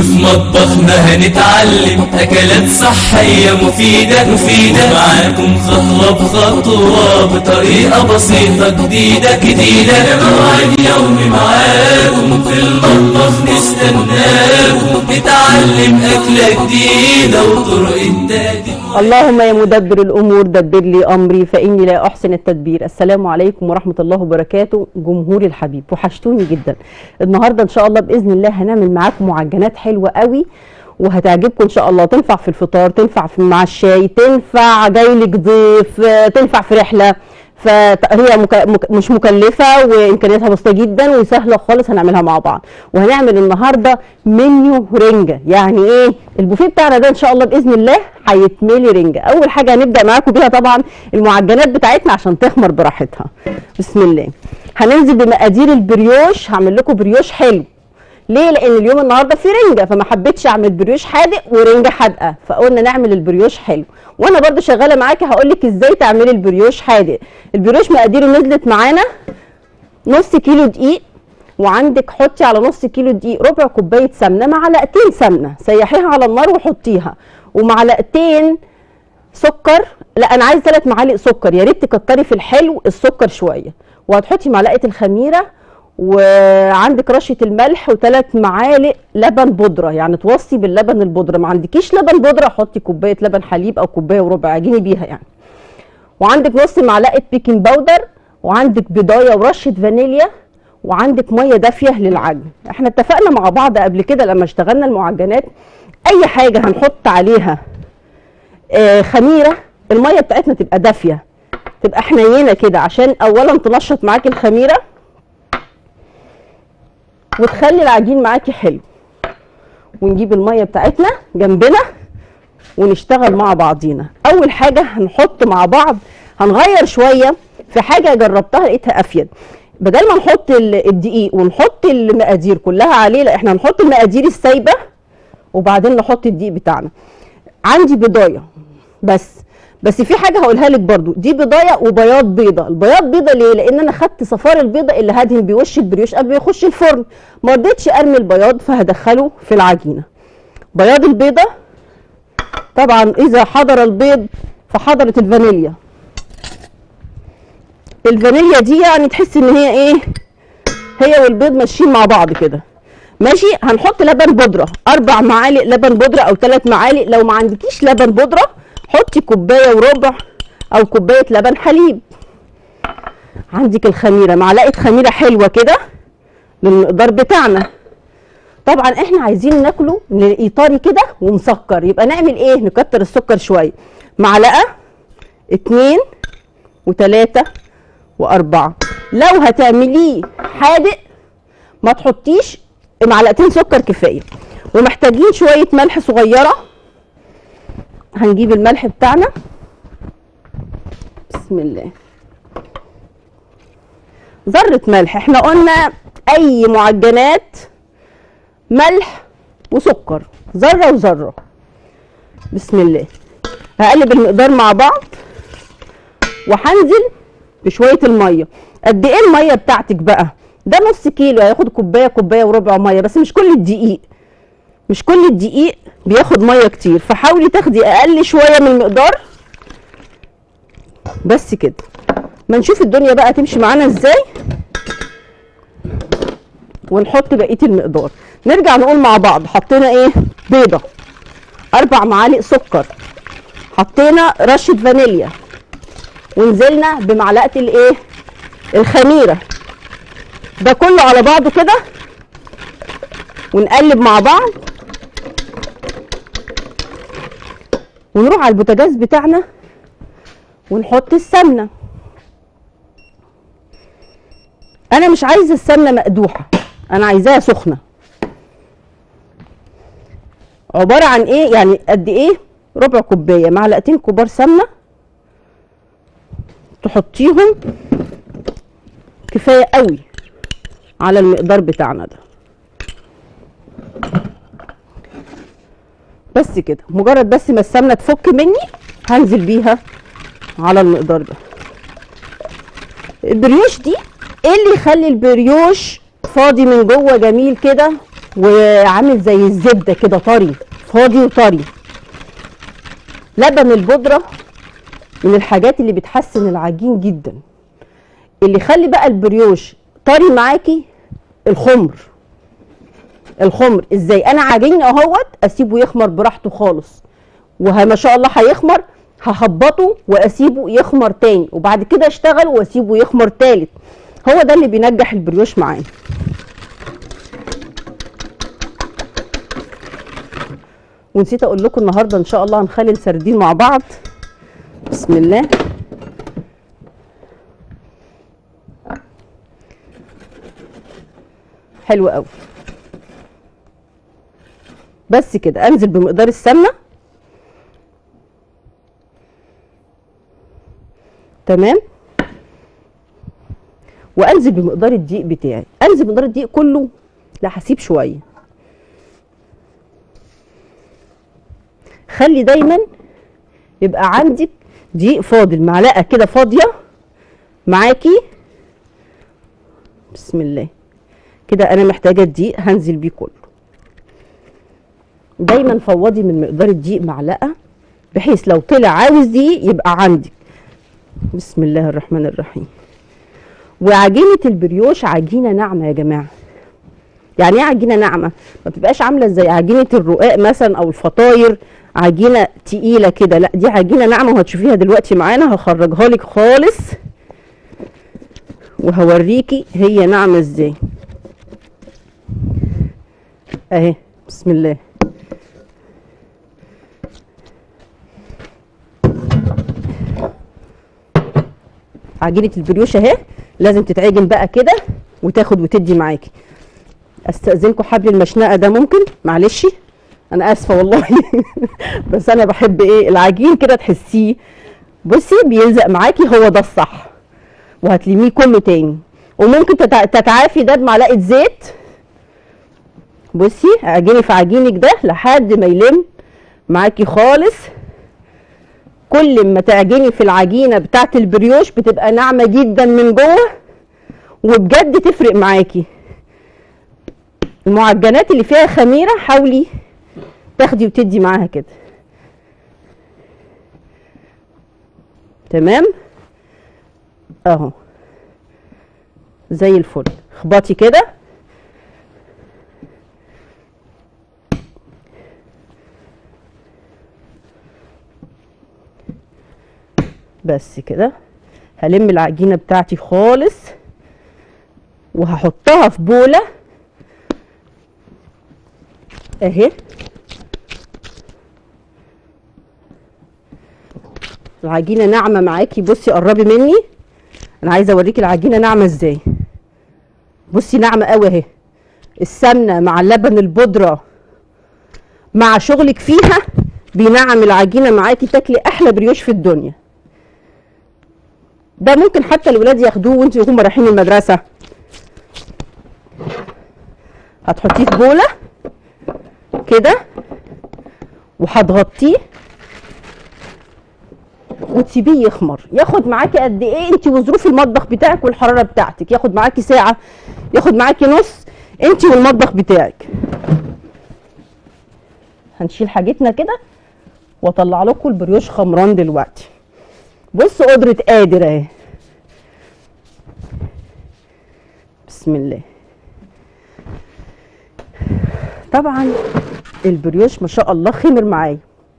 وفي مطبخنا هنتعلم أكلات صحية مفيدة مفيدة معاكم خطوة بخطوة بطريقة بسيطة جديدة جديدة موعد يومي معاكم في المطبخ نستناكم نتعلم أكلة جديدة وطرق التقديم اللهم يا مدبر الامور دبر لي امري فاني لا احسن التدبير السلام عليكم ورحمه الله وبركاته جمهوري الحبيب وحشتوني جدا النهارده ان شاء الله باذن الله هنعمل معاكم معجنات حلوه قوي وهتعجبكم ان شاء الله تنفع في الفطار تنفع في مع الشاي تنفع جايلك ضيف آه، تنفع في رحله فهي مك... مك... مش مكلفه وامكانياتها بسيطه جدا وسهله خالص هنعملها مع بعض وهنعمل النهارده منيو رنجه يعني ايه البوفيه بتاعنا ده ان شاء الله باذن الله هيتملي رنجه اول حاجه هنبدا معاكم بيها طبعا المعجنات بتاعتنا عشان تخمر براحتها بسم الله هننزل بمقادير البريوش هعمل لكم بريوش حلو ليه لان اليوم النهارده في رنجه فما حبيتش اعمل بريوش حادق ورنجه حادقه فقلنا نعمل البريوش حلو وانا برضو شغاله معاكي هقول لك ازاي تعملي البريوش حادق البريوش مقاديره نزلت معانا نص كيلو دقيق وعندك حطي على نص كيلو دقيق ربع كوبايه سمنه معلقتين سمنه سيحيها على النار وحطيها ومعلقتين سكر لا انا عايزه ثلاث معالق سكر يا ريت تكتري في الحلو السكر شويه وهتحطي معلقه الخميره وعندك رشه الملح وثلاث معالق لبن بودره يعني توصي باللبن البودره ما عندكيش لبن بودره حطي كوبايه لبن حليب او كوبايه وربع عجيني بيها يعني وعندك نص معلقه بيكنج باودر وعندك بضايه ورشه فانيليا وعندك ميه دافيه للعجن احنا اتفقنا مع بعض قبل كده لما اشتغلنا المعجنات اي حاجه هنحط عليها آه خميره الميه بتاعتنا تبقى دافيه تبقى حنينه كده عشان اولا تنشط معاكي الخميره وتخلي العجين معاكي حلو ونجيب الميه بتاعتنا جنبنا ونشتغل مع بعضينا اول حاجه هنحط مع بعض هنغير شويه في حاجه جربتها لقيتها افيد بدل ما نحط ال- الدقيق ونحط المقادير كلها عليه لا احنا هنحط المقادير السايبه وبعدين نحط الدقيق بتاعنا عندي بضايه بس بس في حاجه هقولها لك برضو دي بضايه وبياض بيضه البياض بيضه ليه لان انا خدت صفار البيضه اللي هدهن بوش البريوش قبل ما يخش الفرن ما رضيتش ارمي البياض فهدخله في العجينه بياض البيضه طبعا اذا حضر البيض فحضرت الفانيليا الفانيليا دي يعني تحس ان هي ايه هي والبيض ماشيين مع بعض كده ماشي هنحط لبن بودره اربع معالق لبن بودره او ثلاث معالق لو ما عندكيش لبن بودره حطي كوبايه وربع او كوبايه لبن حليب عندك الخميره معلقه خميره حلوه كده للمقدار بتاعنا طبعا احنا عايزين ناكله نلاقيه طري كده ومسكر يبقى نعمل ايه نكتر السكر شويه معلقه اتنين وتلاته واربعه لو هتعمليه حادق ما تحطيش معلقتين سكر كفايه ومحتاجين شويه ملح صغيره هنجيب الملح بتاعنا بسم الله ذرة ملح احنا قلنا اي معجنات ملح وسكر ذرة وذرة بسم الله هقلب المقدار مع بعض وهنزل بشوية المية قد ايه المية بتاعتك بقى ده نص كيلو هياخد كوباية كوباية وربع مية بس مش كل الدقيق مش كل الدقيق بياخد ميه كتير فحاولي تاخدي اقل شويه من المقدار بس كده ما نشوف الدنيا بقى تمشي معانا ازاي ونحط بقيه المقدار نرجع نقول مع بعض حطينا ايه بيضه اربع معالق سكر حطينا رشه فانيليا ونزلنا بمعلقه الايه الخميره ده كله على بعضه كده ونقلب مع بعض ونروح على البوتاجاز بتاعنا ونحط السمنه انا مش عايزه السمنه مقدوحه انا عايزاها سخنه عباره عن ايه يعني قد ايه ربع كوبايه معلقتين كبار سمنه تحطيهم كفايه قوي على المقدار بتاعنا ده بس كده مجرد بس ما السمنه تفك مني هنزل بيها على المقدار ده البريوش دي ايه اللي يخلي البريوش فاضي من جوه جميل كده وعامل زي الزبده كده طري فاضي وطري لبن البودره من الحاجات اللي بتحسن العجين جدا اللي يخلي بقى البريوش طري معاكي الخمر الخمر ازاي انا عاجني اهوت اسيبه يخمر براحته خالص وما شاء الله هيخمر ههبطه واسيبه يخمر تاني وبعد كده اشتغل واسيبه يخمر تالت هو ده اللي بينجح البريوش معايا ونسيت اقول لكم النهارده ان شاء الله هنخلي السردين مع بعض بسم الله حلو قوي بس كده انزل بمقدار السمنه تمام وانزل بمقدار الدقيق بتاعي انزل بمقدار الدقيق كله لا هسيب شويه خلي دايما يبقى عندك دقيق فاضل معلقه كده فاضيه معاكي بسم الله كده انا محتاجه الدقيق هنزل بيه كله دايما فوضي من مقدار الدقيق معلقه بحيث لو طلع عاوز دقيق يبقى عندك بسم الله الرحمن الرحيم وعجينه البريوش عجينه ناعمه يا جماعه يعني ايه عجينه ناعمه ما بتبقاش عامله زي عجينه الرقاق مثلا او الفطاير عجينه تقيله كده لا دي عجينه ناعمه وهتشوفيها دلوقتي معانا هخرجها لك خالص وهوريكي هي ناعمه ازاي اهي بسم الله عجينه البريوش اهي لازم تتعجن بقى كده وتاخد وتدي معاكي استاذنكم حبل المشنقه ده ممكن معلش انا اسفه والله بس انا بحب ايه العجين كده تحسيه بصي بيلزق معاكي هو ده الصح وهتلميه كم تاني وممكن تتع- تتعافي ده بمعلقه زيت بصي اعجني في عجينك ده لحد ما يلم معاكي خالص كل ما تعجني في العجينه بتاعت البريوش بتبقى ناعمه جدا من جوه وبجد تفرق معاكي المعجنات اللي فيها خميره حاولي تاخدي وتدي معاها كده تمام اهو زي الفل اخبطي كده بس كده هلم العجينه بتاعتي خالص وهحطها في بوله اهي العجينه ناعمه معاكي بصي قربي مني انا عايزه اوريكي العجينه ناعمه ازاي بصي ناعمه قوي اهي السمنه مع اللبن البودره مع شغلك فيها بينعم العجينه معاكي تاكلي احلى بريوش في الدنيا ده ممكن حتى الولاد ياخدوه وانتوا هم رايحين المدرسه هتحطيه في بوله كده وهتغطيه وتسيبيه يخمر ياخد معاكي قد ايه انت وظروف المطبخ بتاعك والحراره بتاعتك ياخد معاكي ساعه ياخد معاكي نص انت والمطبخ بتاعك هنشيل حاجتنا كده واطلع لكم البريوش خمران دلوقتي بصوا قدرة قادر اهي بسم الله طبعا البريوش ما شاء الله خمر معايا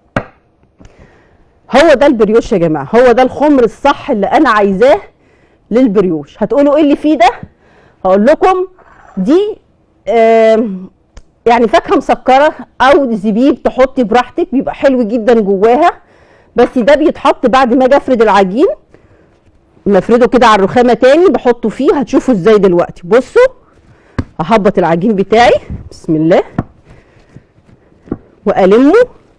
هو ده البريوش يا جماعه هو ده الخمر الصح اللي انا عايزاه للبريوش هتقولوا ايه اللي فيه ده هقول لكم دي آم، يعني فاكهه مسكره او زبيب تحطي براحتك بيبقى حلو جدا جواها بس ده بيتحط بعد ما اجي افرد العجين نفرده كده على الرخامه تاني بحطه فيه هتشوفوا ازاي دلوقتي بصوا ههبط العجين بتاعي بسم الله والمه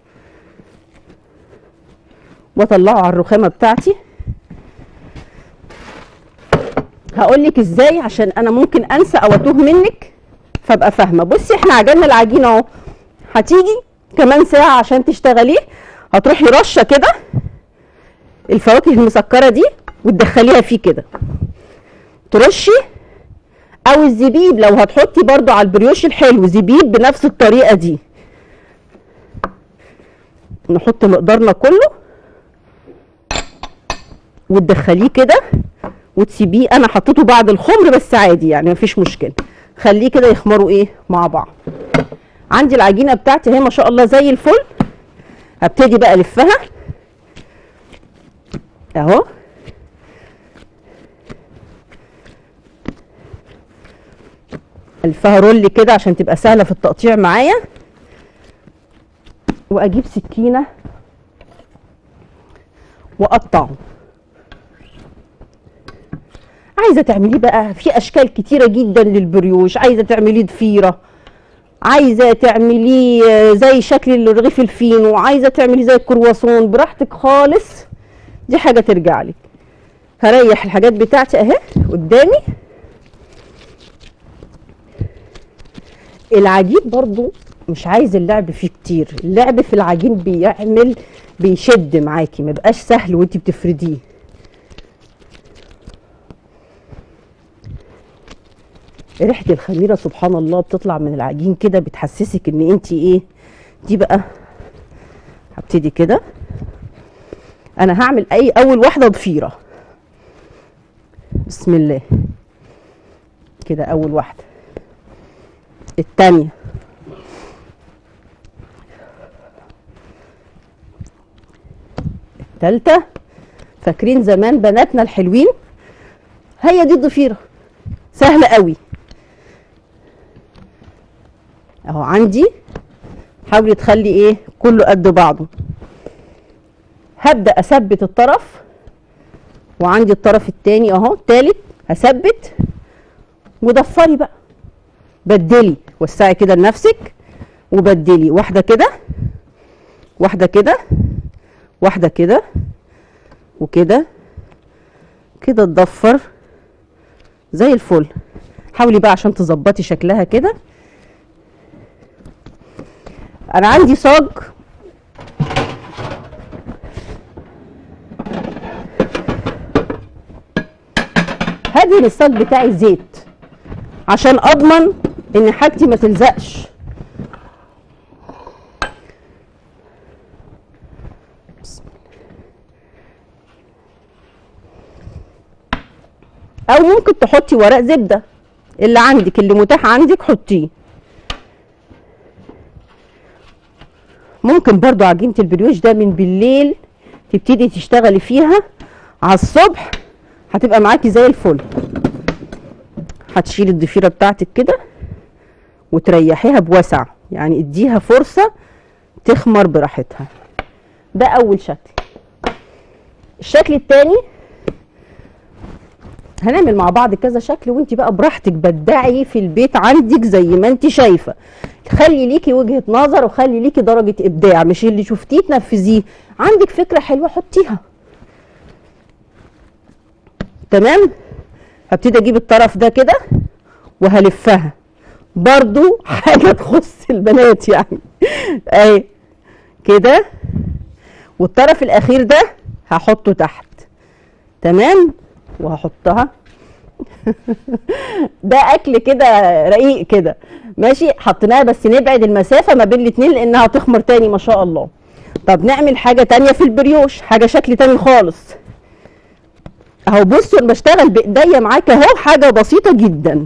واطلعه على الرخامه بتاعتي هقول لك ازاي عشان انا ممكن انسى او اتوه منك فابقى فاهمه بصي احنا عجلنا العجين اهو هتيجي كمان ساعه عشان تشتغليه هتروحي رشه كده الفواكه المسكره دي وتدخليها فيه كده ترشي او الزبيب لو هتحطي برضو على البريوش الحلو زبيب بنفس الطريقه دي نحط مقدارنا كله وتدخليه كده وتسيبيه انا حطيته بعد الخمر بس عادي يعني مفيش مشكله خليه كده يخمروا ايه مع بعض عندي العجينه بتاعتي اهي ما شاء الله زي الفل هبتدي بقى الفها اهو الفها رول كده عشان تبقى سهله في التقطيع معايا واجيب سكينه واقطعه عايزه تعمليه بقى في اشكال كتيره جدا للبريوش عايزه تعمليه ضفيره عايزه تعمليه آه، زي شكل الرغيف الفينو عايزه تعمليه زي الكرواسون براحتك خالص دي حاجه ترجع لك هريح الحاجات بتاعتي اهي قدامي العجين برضو مش عايز اللعب فيه كتير اللعب في العجين بيعمل بيشد معاكي ما بقاش سهل وانت بتفرديه ريحه الخميره سبحان الله بتطلع من العجين كده بتحسسك ان انت ايه دي بقى هبتدي كده انا هعمل اي اول واحده ضفيره بسم الله كده اول واحده التانية التالتة فاكرين زمان بناتنا الحلوين هي دي الضفيرة سهلة قوي اهو عندي حاولي تخلي ايه كله قد بعضه هبدأ اثبت الطرف وعندي الطرف التاني اهو تالت هثبت وضفري بقى بدلي وسعي كده لنفسك وبدلي واحده كده واحده كده واحده كده وكده كده تضفر زي الفل حاولي بقى عشان تظبطي شكلها كده انا عندي صاج هدهن الصاج بتاعي زيت عشان اضمن ان حاجتي ما تلزقش بسم الله. او ممكن تحطي ورق زبده اللي عندك اللي متاح عندك حطيه ممكن برضو عجينه البريوش ده من بالليل تبتدي تشتغلي فيها على الصبح هتبقى معاكي زي الفل هتشيلي الضفيره بتاعتك كده وتريحيها بوسع يعني اديها فرصه تخمر براحتها ده اول شكل الشكل التاني هنعمل مع بعض كذا شكل وانت بقى براحتك بدعي في البيت عندك زي ما انت شايفه خلي ليكي وجهه نظر وخلي ليكي درجه ابداع مش اللي شفتيه تنفذيه عندك فكره حلوه حطيها تمام هبتدي اجيب الطرف ده كده وهلفها برضو حاجه تخص البنات يعني اهي كده والطرف الاخير ده هحطه تحت تمام وهحطها ده اكل كده رقيق كده ماشي حطيناها بس نبعد المسافه ما بين الاتنين لانها هتخمر تاني ما شاء الله طب نعمل حاجه تانية في البريوش حاجه شكل تاني خالص اهو بصوا انا بشتغل بايديا معاك اهو حاجه بسيطه جدا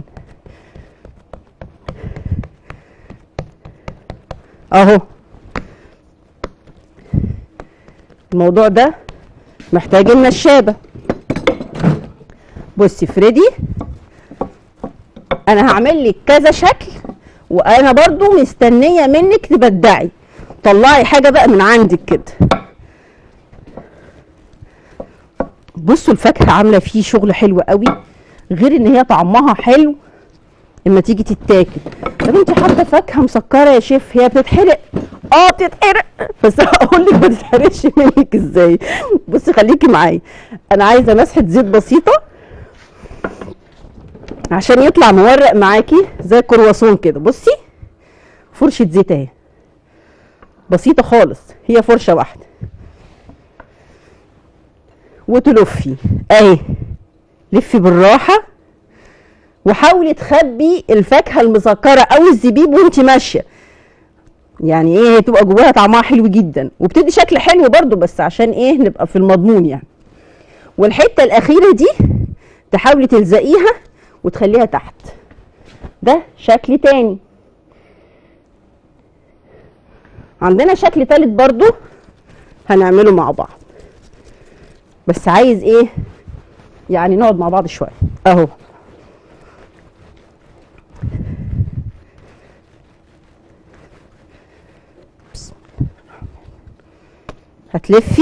اهو الموضوع ده محتاج النشابه بصي فريدي انا هعمل لك كذا شكل وانا برضو مستنيه منك تبدعي طلعي حاجه بقى من عندك كده بصوا الفاكهه عامله فيه شغل حلو قوي غير ان هي طعمها حلو لما تيجي تتاكل طب انت حاطه فاكهه مسكره يا شيف هي بتتحرق اه بتتحرق بس هقول لك ما تتحرقش منك ازاي بصي خليكي معايا انا عايزه مسحه زيت بسيطه عشان يطلع مورق معاكي زي الكرواسون كده بصي فرشه زيت اهي بسيطه خالص هي فرشه واحده وتلفي اهي لفي بالراحه وحاولي تخبي الفاكهه المسكره او الزبيب وانت ماشيه يعني ايه تبقى جواها طعمها حلو جدا وبتدي شكل حلو برضو بس عشان ايه نبقى في المضمون يعني والحته الاخيره دي تحاولي تلزقيها وتخليها تحت ده شكل تاني عندنا شكل تالت برضو هنعمله مع بعض بس عايز ايه يعني نقعد مع بعض شويه اهو بسم الله الرحمن الرحيم. هتلفي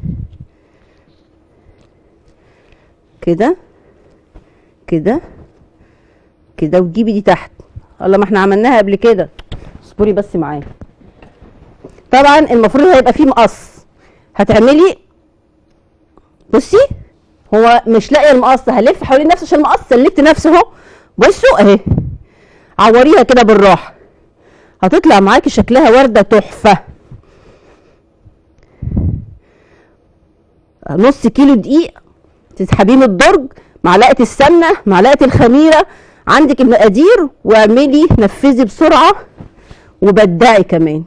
كده كده كده وتجيبي دي تحت الله ما احنا عملناها قبل كده اصبري بس معايا طبعا المفروض هيبقى فيه مقص هتعملي بصي هو مش لاقيه المقص هلف حوالين نفسي عشان المقص سلكت نفسي اهو بصوا اهي عوريها كده بالراحه هتطلع معاكي شكلها ورده تحفه نص كيلو دقيق تسحبيه من الدرج معلقه السمنه معلقه الخميره عندك المقادير واعملي نفذي بسرعه وبدعي كمان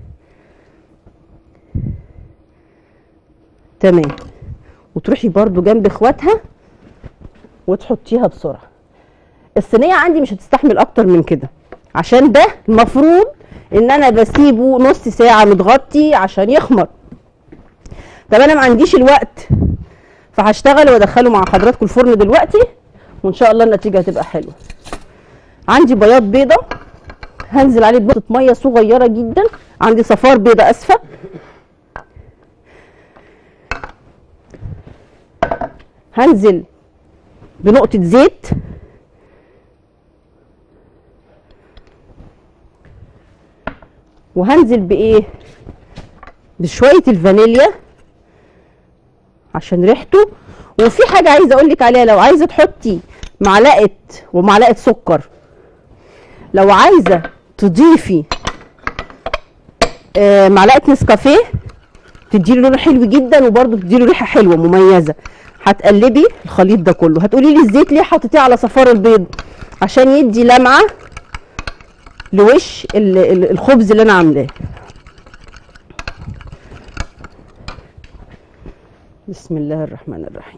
تمام وتروحي برضو جنب اخواتها وتحطيها بسرعه الصينيه عندي مش هتستحمل اكتر من كده عشان ده المفروض ان انا بسيبه نص ساعه متغطي عشان يخمر طب انا ما عنديش الوقت فهشتغل وادخله مع حضراتكم الفرن دلوقتي وان شاء الله النتيجه هتبقى حلوه عندي بياض بيضه هنزل عليه بنقطه ميه صغيره جدا عندي صفار بيضه اسفه هنزل بنقطه زيت وهنزل بايه بشويه الفانيليا عشان ريحته وفي حاجه عايزه اقول لك عليها لو عايزه تحطي معلقه ومعلقه سكر لو عايزه تضيفي آه، معلقه نسكافيه تديله لون حلو جدا وبرده تديله ريحه حلوه مميزه هتقلبي الخليط ده كله هتقولي لي الزيت ليه حطيتيه على صفار البيض عشان يدي لمعه لوش ال- ال- الخبز اللي انا عاملاه بسم الله الرحمن الرحيم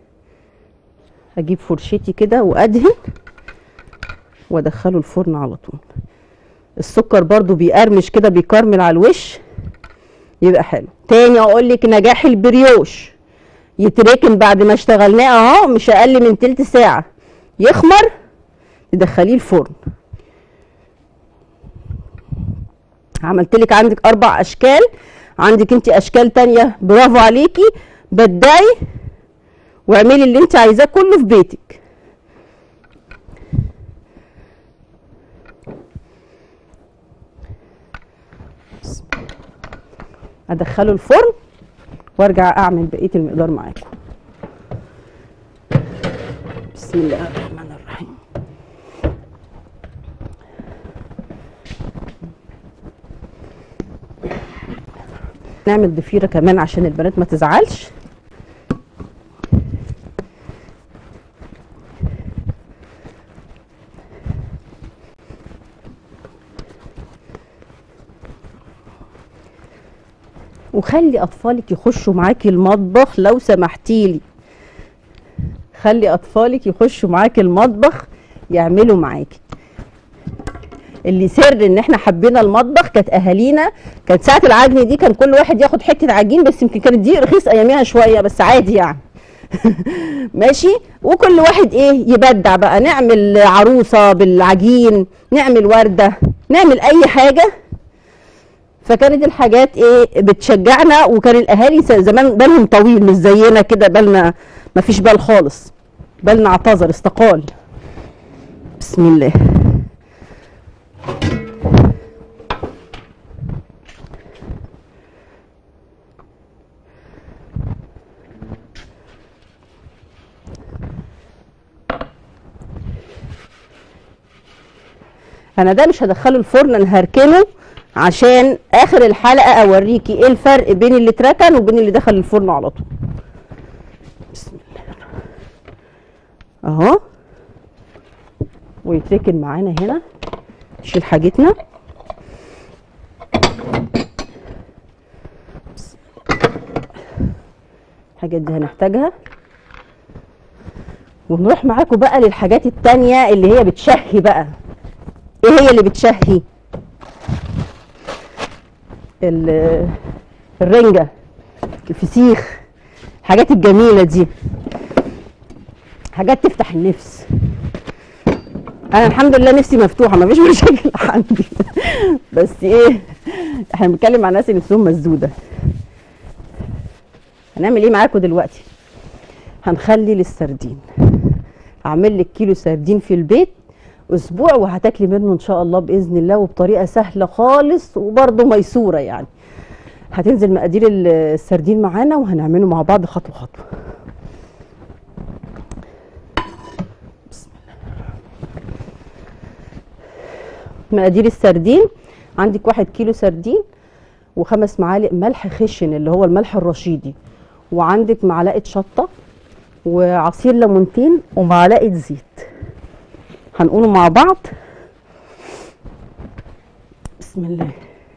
هجيب فرشتي كده وادهن وادخله الفرن على طول السكر برضو بيقرمش كده بيكرمل على الوش يبقى حلو تاني اقول لك نجاح البريوش يتركن بعد ما اشتغلناه اهو مش اقل من تلت ساعه يخمر تدخليه الفرن عملت لك عندك اربع اشكال عندك انت اشكال تانية برافو عليكي بدعي واعملي اللي انت عايزاه كله في بيتك بسم الله. ادخله الفرن وارجع اعمل بقيه المقدار معاكم بسم الله الرحمن الرحيم نعمل ضفيره كمان عشان البنات ما تزعلش وخلي اطفالك يخشوا معاكي المطبخ لو سمحتيلي خلي اطفالك يخشوا معاكي المطبخ يعملوا معاكي اللي سر ان احنا حبينا المطبخ كانت اهالينا كانت ساعه العجن دي كان كل واحد ياخد حته عجين بس يمكن كانت دي رخيص اياميها شويه بس عادي يعني ماشي وكل واحد ايه يبدع بقى نعمل عروسه بالعجين نعمل ورده نعمل اي حاجه فكانت الحاجات ايه بتشجعنا وكان الاهالي س- زمان بالهم طويل مش زينا كده بالنا ما فيش بال خالص بالنا اعتذر استقال بسم الله انا ده مش هدخله الفرن انا هركنه عشان اخر الحلقه اوريكي ايه الفرق بين اللي اتركن وبين اللي دخل الفرن على طول بسم الله اهو ويتركن معانا هنا نشيل حاجتنا الحاجات دي هنحتاجها ونروح معاكم بقى للحاجات التانية اللي هي بتشهي بقى ايه هي اللي بتشهي ال- الرنجة الفسيخ الحاجات الجميلة دي حاجات تفتح النفس انا الحمد لله نفسي مفتوحه ما فيش مشاكل عندي بس ايه احنا بنتكلم عن ناس اللي نفسهم مسدوده هنعمل ايه معاكم دلوقتي هنخلي للسردين اعمل لك كيلو سردين في البيت اسبوع وهتاكلي منه ان شاء الله باذن الله وبطريقه سهله خالص وبرده ميسوره يعني هتنزل مقادير ال- السردين معانا وهنعمله مع بعض خطوه خطوه مقادير السردين عندك واحد كيلو سردين وخمس معالق ملح خشن اللي هو الملح الرشيدي وعندك معلقه شطه وعصير ليمونتين ومعلقه زيت هنقوله مع بعض بسم الله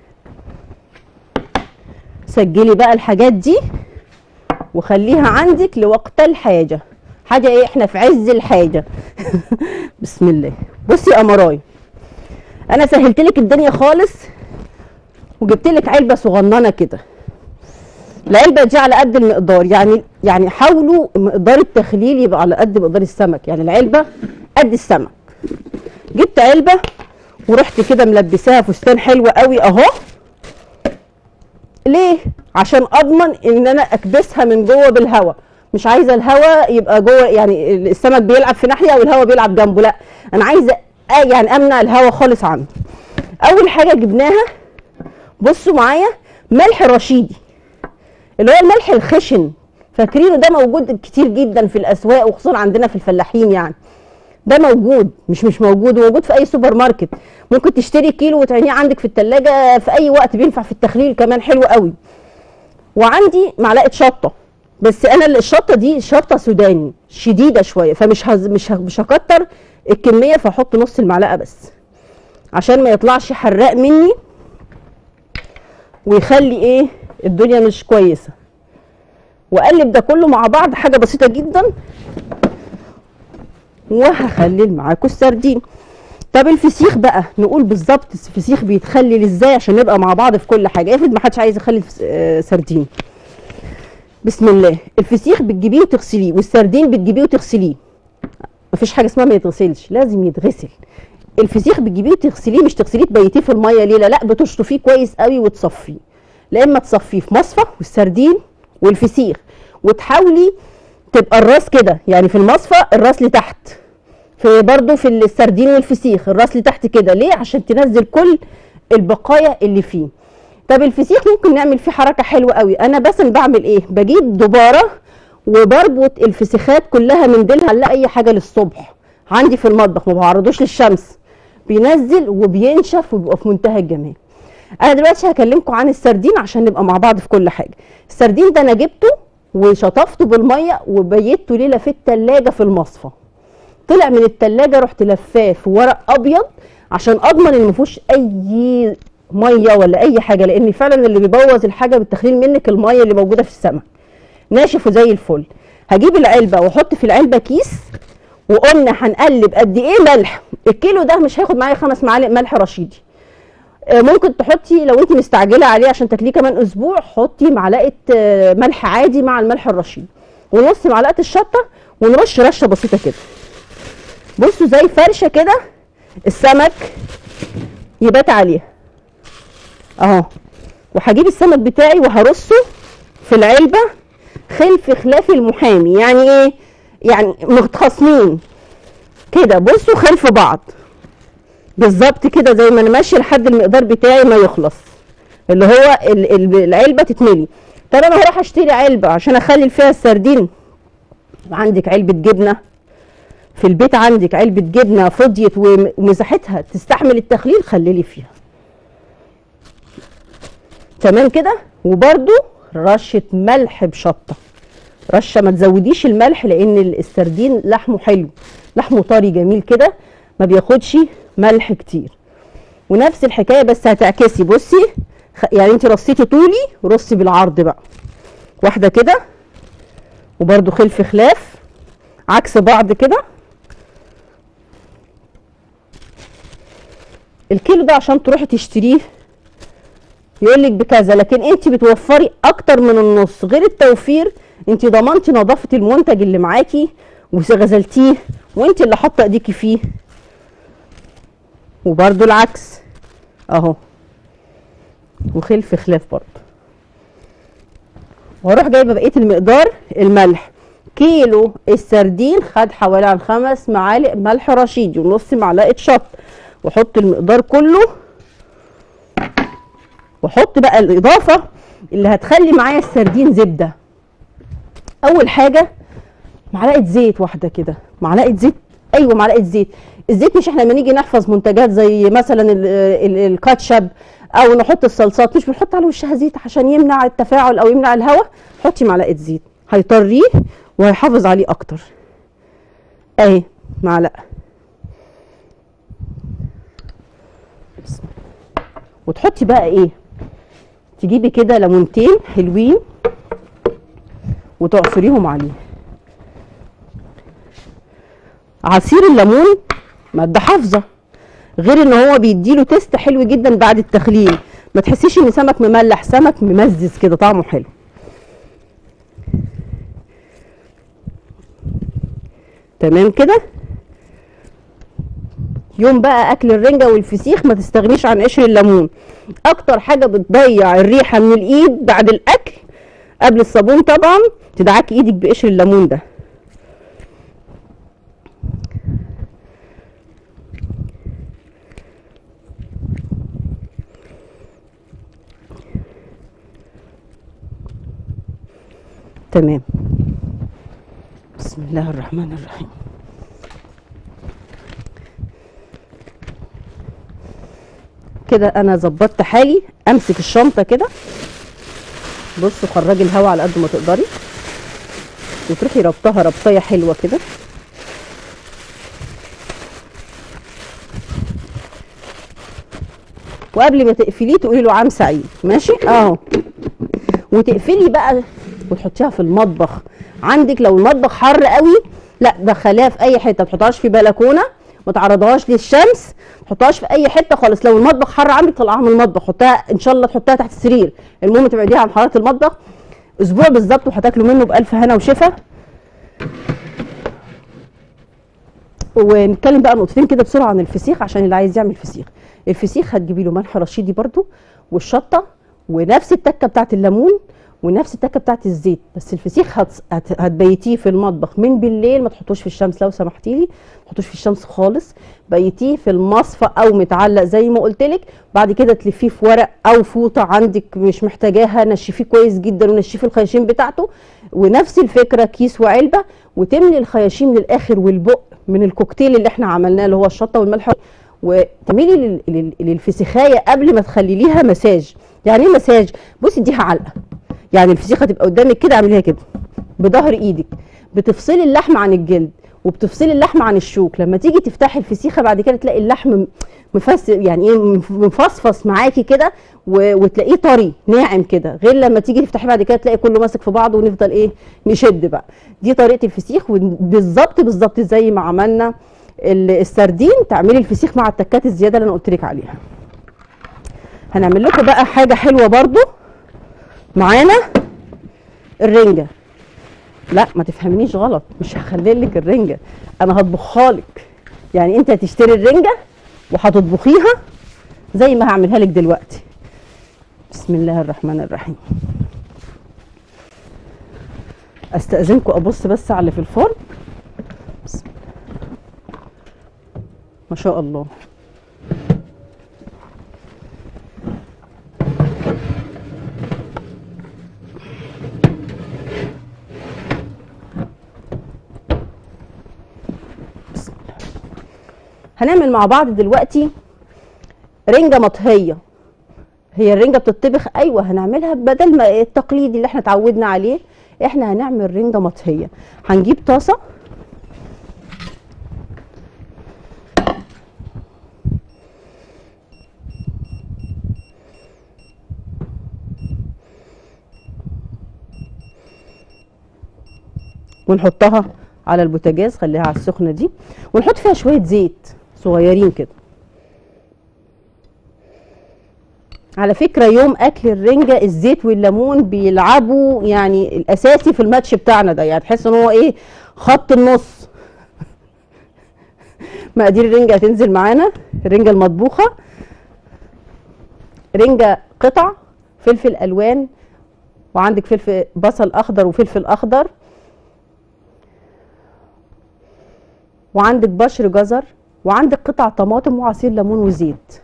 سجلي بقى الحاجات دي وخليها عندك لوقت الحاجه حاجه ايه احنا في عز الحاجه بسم الله بصي يا قمراي انا سهلت لك الدنيا خالص وجبت لك علبه صغننه كده العلبه دي على قد المقدار يعني يعني حاولوا مقدار التخليل يبقى على قد مقدار السمك يعني العلبه قد السمك جبت علبه ورحت كده ملبساها فستان حلو قوي اهو ليه عشان اضمن ان انا اكبسها من جوه بالهواء مش عايزه الهواء يبقى جوه يعني السمك بيلعب في ناحيه والهواء بيلعب جنبه لا انا عايزه آه يعني امنع الهواء خالص عنه اول حاجه جبناها بصوا معايا ملح رشيدي اللي هو الملح الخشن فاكرينه ده موجود كتير جدا في الاسواق وخصوصا عندنا في الفلاحين يعني ده موجود مش مش موجود موجود في اي سوبر ماركت ممكن تشتري كيلو وتعينيه عندك في التلاجة في اي وقت بينفع في التخليل كمان حلو قوي وعندي معلقه شطه بس انا اللي- الشطه دي شطه سوداني شديده شويه فمش هز مش ه- مش هكتر الكميه فاحط نص المعلقه بس عشان ما يطلعش حراق مني ويخلي ايه الدنيا مش كويسه واقلب ده كله مع بعض حاجه بسيطه جدا وهخلل معاكم السردين طب الفسيخ بقى نقول بالظبط الفسيخ بيتخلل ازاي عشان نبقى مع بعض في كل حاجه افرض ما حدش عايز يخلل فس- آه، سردين بسم الله الفسيخ بتجيبيه وتغسليه والسردين بتجيبيه وتغسليه مفيش حاجه اسمها ما يتغسلش لازم يتغسل الفسيخ بتجيبيه وتغسليه مش تغسليه تبيتيه في الميه ليله لا بتشطفيه كويس قوي وتصفيه لا اما تصفيه في مصفى والسردين والفسيخ وتحاولي تبقى الراس كده يعني في المصفى الراس لتحت في برضو في السردين والفسيخ الراس لتحت كده ليه عشان تنزل كل البقايا اللي فيه طب الفسيخ ممكن نعمل فيه حركه حلوه قوي انا بس بعمل ايه بجيب دباره وبربط الفسيخات كلها من ديلها لا اي حاجه للصبح عندي في المطبخ ما بعرضوش للشمس بينزل وبينشف وبيبقى في منتهى الجمال انا دلوقتي هكلمكم عن السردين عشان نبقى مع بعض في كل حاجه السردين ده انا جبته وشطفته بالميه وبيته ليله في التلاجة في المصفى طلع من التلاجة رحت لفاه في ورق ابيض عشان اضمن ان مفيهوش اي ميه ولا اي حاجه لان فعلا اللي بيبوظ الحاجه بالتخليل منك الميه اللي موجوده في السمك ناشف وزي الفل هجيب العلبه واحط في العلبه كيس وقلنا هنقلب قد ايه ملح الكيلو ده مش هياخد معايا خمس معالق ملح رشيدي آه، ممكن تحطي لو انت مستعجله عليه عشان تاكليه كمان اسبوع حطي معلقه آه، ملح عادي مع الملح الرشيد ونص معلقه الشطه ونرش رشه بسيطه كده بصوا زي فرشه كده السمك يبات عليها اهو وهجيب السمك بتاعي وهرصه في العلبه خلف خلاف المحامي يعني ايه يعني متخاصمين كده بصوا خلف بعض بالظبط كده زي ما انا ماشيه لحد المقدار بتاعي ما يخلص اللي هو ال- ال- العلبه تتملي طب انا هروح اشتري علبه عشان اخلي فيها السردين عندك علبه جبنه في البيت عندك علبه جبنه فضيت وم- ومساحتها تستحمل التخليل خللي فيها تمام كده وبرده رشه ملح بشطه رشه ما تزوديش الملح لان ال- السردين لحمه حلو لحمه طري جميل كده ما بياخدش ملح كتير ونفس الحكايه بس هتعكسي بصي خ- يعني انت رصيتي طولي ورصي بالعرض بقى واحده كده وبرده خلف خلاف عكس بعض كده الكيلو ده عشان تروحي تشتريه يقول لك بكذا لكن انت بتوفري اكتر من النص غير التوفير انت ضمنتي نظافه المنتج اللي معاكي وغسلتيه وانت اللي حاطه ايديكي فيه وبرده العكس اهو وخلف خلاف برضه واروح جايبه بقيه المقدار الملح كيلو السردين خد حوالي عن خمس معالق ملح رشيدي ونص معلقه شط واحط المقدار كله واحط بقى الاضافه اللي هتخلي معايا السردين زبده اول حاجه معلقه زيت واحده كده معلقه زيت ايوه معلقه زيت الزيت مش احنا لما نيجي نحفظ منتجات زي مثلا ال- ال- الكاتشب او نحط الصلصات مش بنحط على وشها زيت عشان يمنع التفاعل او يمنع الهواء حطي معلقه زيت هيطريه وهيحافظ عليه اكتر اهي معلقه بسم الله. وتحطي بقى ايه تجيبي كده ليمونتين حلوين وتعصريهم عليه عصير الليمون ماده حافظه غير ان هو بيديله تيست حلو جدا بعد التخليل ما تحسيش ان سمك مملح سمك ممزز كده طعمه حلو تمام كده يوم بقى اكل الرنجه والفسيخ ما تستغنيش عن قشر الليمون اكتر حاجه بتضيع الريحه من الايد بعد الاكل قبل الصابون طبعا تدعكي ايدك بقشر الليمون ده تمام بسم الله الرحمن الرحيم كده انا ظبطت حالي امسك الشنطه كده بصوا خرجي الهواء على قد ما تقدري وتروحي ربطها ربطيه حلوه كده وقبل ما تقفليه تقولي له عام سعيد ماشي اهو وتقفلي بقى وتحطيها في المطبخ عندك لو المطبخ حر قوي لا دخليها في اي حته ما تحطهاش في بلكونه ما تعرضهاش للشمس ما تحطهاش في اي حته خالص لو المطبخ حر عندك طلعها من المطبخ حطها ان شاء الله تحطها تحت السرير المهم تبعديها عن حراره المطبخ اسبوع بالظبط وهتاكلوا منه بالف هنا وشفا ونتكلم بقى نقطتين كده بسرعه عن الفسيخ عشان اللي عايز يعمل فسيخ الفسيخ هتجيبي له ملح رشيدي برده والشطه ونفس التكه بتاعت الليمون ونفس التكه بتاعت الزيت بس الفسيخ هت... هت... هتبيتيه في المطبخ من بالليل ما تحطوش في الشمس لو سمحتي لي ما تحطوش في الشمس خالص بيتيه في المصفى او متعلق زي ما قلت لك بعد كده تلفيه في ورق او فوطه عندك مش محتاجاها نشفيه كويس جدا ونشفيه الخياشيم بتاعته ونفس الفكره كيس وعلبه وتملي الخياشيم للاخر والبق من الكوكتيل اللي احنا عملناه اللي هو الشطه والملح وتعملي لل- لل- للفسيخايه قبل ما تخليليها مساج يعني ايه مساج بصي اديها علقه يعني الفسيخه تبقى قدامك كده اعمليها كده بظهر ايدك بتفصلي اللحم عن الجلد وبتفصلي اللحم عن الشوك لما تيجي تفتحي الفسيخه بعد كده تلاقي اللحم مفس يعني ايه مف- مفصفص معاكي كده و- وتلاقيه طري ناعم كده غير لما تيجي تفتحيه بعد كده تلاقي كله ماسك في بعضه ونفضل ايه نشد بقى دي طريقه الفسيخ وبالظبط بالظبط زي ما عملنا ال- السردين تعملي الفسيخ مع التكات الزياده اللي انا قلت لك عليها هنعمل لكم بقى حاجه حلوه برضو معانا الرنجه لا ما تفهمنيش غلط مش هخلي لك الرنجه انا هطبخها لك يعني انت هتشتري الرنجه وهتطبخيها زي ما هعملها لك دلوقتي بسم الله الرحمن الرحيم استاذنكم ابص بس على اللي في الفرن بسم الله. ما شاء الله بسم الله. هنعمل مع بعض دلوقتي رنجة مطهية هي الرنجة بتطبخ ايوه هنعملها بدل ما التقليدي اللي احنا اتعودنا عليه احنا هنعمل رنجة مطهية هنجيب طاسة ونحطها على البوتاجاز خليها على السخنه دي ونحط فيها شويه زيت صغيرين كده على فكره يوم اكل الرنجه الزيت والليمون بيلعبوا يعني الاساسي في الماتش بتاعنا ده يعني تحس ان هو ايه خط النص مقادير الرنجه هتنزل معانا الرنجه المطبوخه رنجه قطع فلفل الوان وعندك فلفل بصل اخضر وفلفل اخضر وعندك بشر جزر وعندك قطع طماطم وعصير ليمون وزيت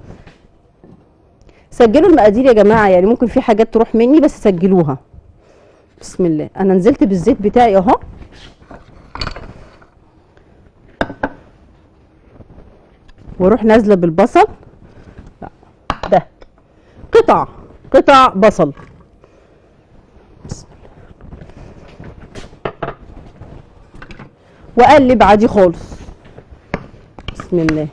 سجلوا المقادير يا جماعه يعني ممكن في حاجات تروح مني بس سجلوها بسم الله انا نزلت بالزيت بتاعي اهو واروح نازله بالبصل لا ده قطع قطع بصل بسم الله. واقلب عادي خالص بسم الله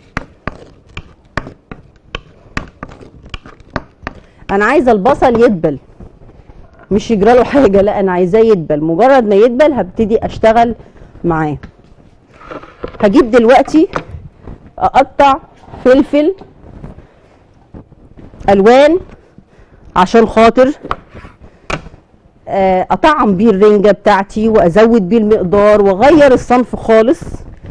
انا عايزه البصل يدبل مش يجرى له حاجه لا انا عايزاه يدبل مجرد ما يدبل هبتدي اشتغل معاه هجيب دلوقتي اقطع فلفل الوان عشان خاطر آه، اطعم بيه الرنجه بتاعتي وازود بيه المقدار واغير الصنف خالص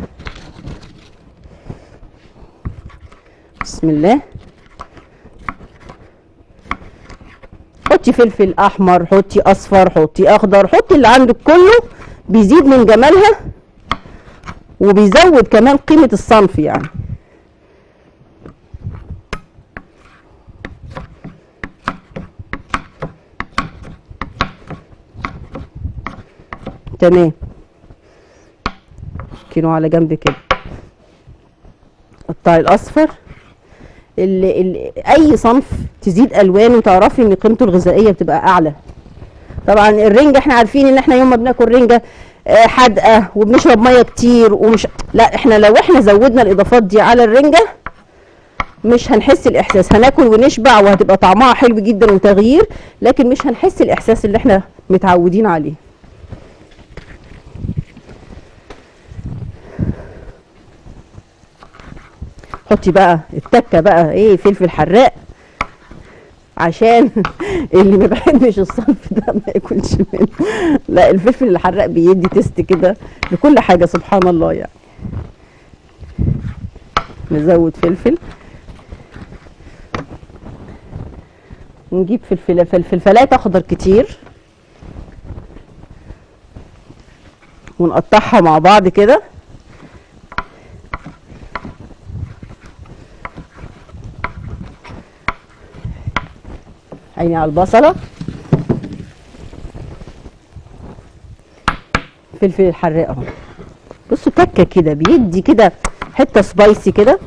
بسم الله حطي فلفل احمر حطي اصفر حطي اخضر حطي اللي عندك كله بيزيد من جمالها وبيزود كمان قيمه الصنف يعني تمام كيلو على جنب كده قطعي الاصفر اللي اللي اي صنف تزيد الوان وتعرفي ان قيمته الغذائيه بتبقى اعلى طبعا الرنجه احنا عارفين ان احنا يوم ما بناكل رنجه آه، حادقه وبنشرب ميه كتير ومش لا احنا لو احنا زودنا الاضافات دي على الرنجه مش هنحس الاحساس هناكل ونشبع وهتبقى طعمها حلو جدا وتغيير لكن مش هنحس الاحساس اللي احنا متعودين عليه حطي بقى التكه بقى ايه فلفل حراق عشان اللي ما بيحبش الصنف ده ما ياكلش منه لا الفلفل الحراق بيدي تيست كده لكل حاجه سبحان الله يعني نزود فلفل ونجيب فلفل فلفلات اخضر كتير ونقطعها مع بعض كده عيني على البصلة فلفل الحراق اهو بصوا تكة كده بيدي كده حتة سبايسي كده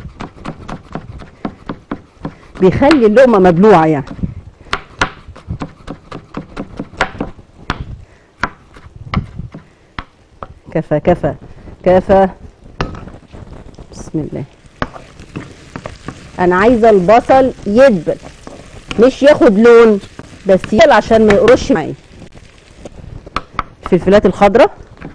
بيخلي اللقمة مبلوعة يعني كفى كفى كفى بسم الله انا عايزه البصل يدبل مش ياخد لون بس يدبل عشان ما يقرش معايا الفلفلات الخضراء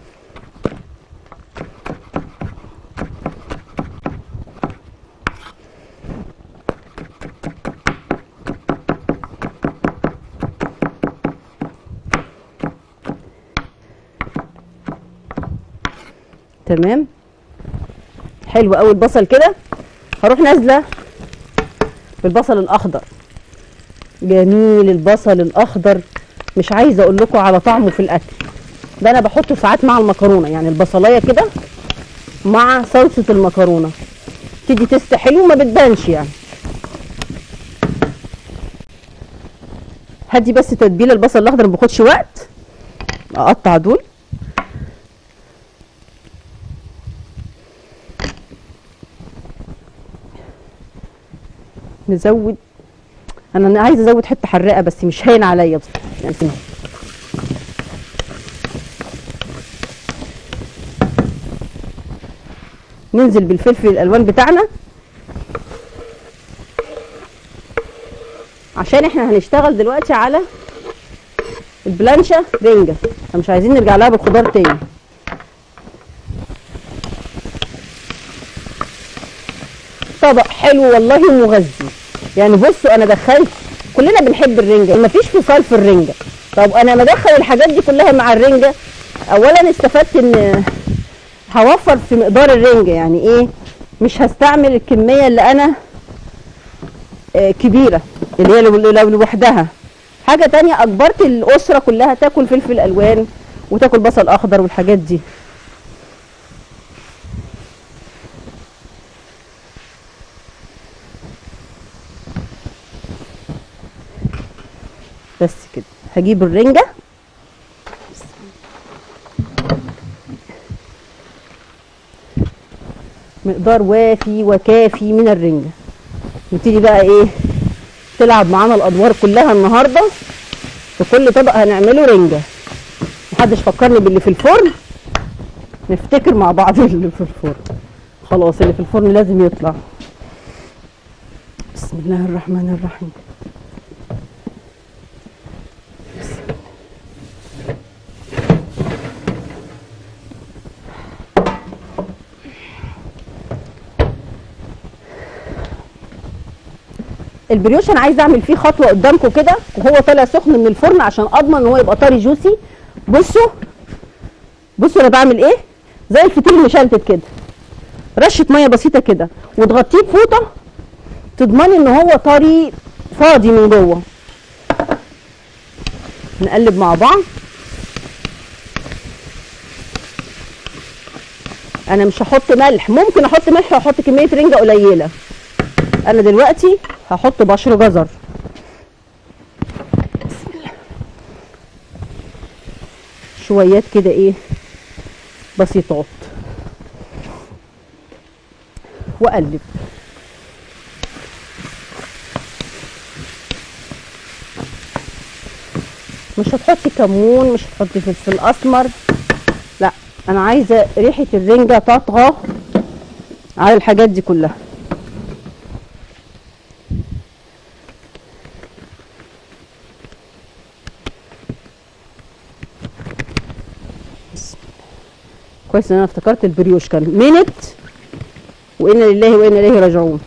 تمام حلو قوي البصل كده هروح نازله بالبصل الاخضر جميل البصل الاخضر مش عايزه اقول لكم على طعمه في الاكل ده انا بحطه ساعات مع المكرونه يعني البصلايه كده مع صلصه المكرونه تدي تست حلو ما بتبانش يعني هدي بس تتبيله البصل الاخضر ما بياخدش وقت اقطع دول نزود انا عايزه ازود حته حراقه بس مش هين عليا بس يعني سنة. ننزل بالفلفل الالوان بتاعنا عشان احنا هنشتغل دلوقتي على البلانشة رنجة فمش عايزين نرجع لها بالخضار تاني طبق حلو والله ومغذي يعني بصوا انا دخلت كلنا بنحب الرنجة مفيش فصال في الرنجة طب انا مدخل الحاجات دي كلها مع الرنجة اولا استفدت ان هوفر في مقدار الرنجة يعني ايه مش هستعمل الكمية اللي انا آه، كبيرة اللي هي لو لو لوحدها حاجة تانية اجبرت الاسرة كلها تاكل فلفل الوان وتاكل بصل اخضر والحاجات دي بس كده هجيب الرنجة مقدار وافي وكافي من الرنجة نبتدي بقى ايه تلعب معانا الادوار كلها النهارده في كل طبق هنعمله رنجة محدش فكرني باللي في الفرن نفتكر مع بعض اللي في الفرن خلاص اللي في الفرن لازم يطلع بسم الله الرحمن الرحيم البريوش انا عايزه اعمل فيه خطوه قدامكم كده وهو طالع سخن من الفرن عشان اضمن ان هو يبقى طري جوسي بصوا بصوا انا بعمل ايه زي الفطير المشلتت كده رشه ميه بسيطه كده وتغطيه بفوطه تضمني ان هو طري فاضي من جوه نقلب مع بعض انا مش هحط ملح ممكن احط ملح واحط كميه رنجه قليله انا دلوقتي هحط بشر جزر بسم الله. شويات كده ايه بسيطات واقلب مش هتحطي كمون مش هتحطي فلفل اسمر لا انا عايزه ريحه الرنجه تطغى على الحاجات دي كلها كويس ان انا افتكرت البريوش كان منت وانا لله وانا اليه راجعون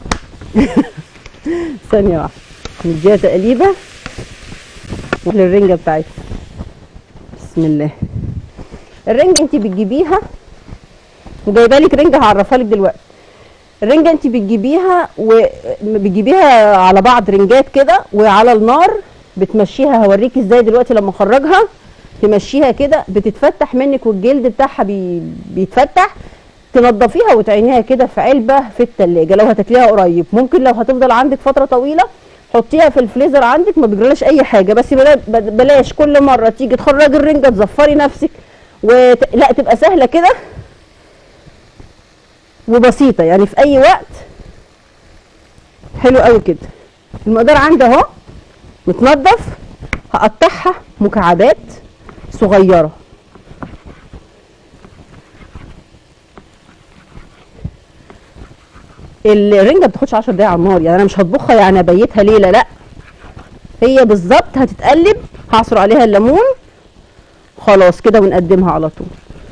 ثانيه واحده نديها تقليبه للرنجه بتاعتها بسم الله الرنجه انت بتجيبيها وجايبه لك رنجه هعرفها لك دلوقتي الرنجه انت بتجيبيها وبتجيبيها على بعض رنجات كده وعلى النار بتمشيها هوريكي ازاي دلوقتي لما اخرجها تمشيها كده بتتفتح منك والجلد بتاعها بي بيتفتح تنضفيها وتعينيها كده في علبه في التلاجة لو هتاكليها قريب ممكن لو هتفضل عندك فتره طويله حطيها في الفريزر عندك ما بيجرالاش اي حاجه بس بلا- بلاش كل مره تيجي تخرجي الرنجه تزفري نفسك وت... لا تبقى سهله كده وبسيطه يعني في اي وقت حلو قوي كده المقدار عندي اهو متنضف هقطعها مكعبات صغيره الرنجه ما بتاخدش 10 دقايق على النار يعني انا مش هطبخها يعني ابيتها ليله لا هي بالظبط هتتقلب هعصر عليها الليمون خلاص كده ونقدمها على طول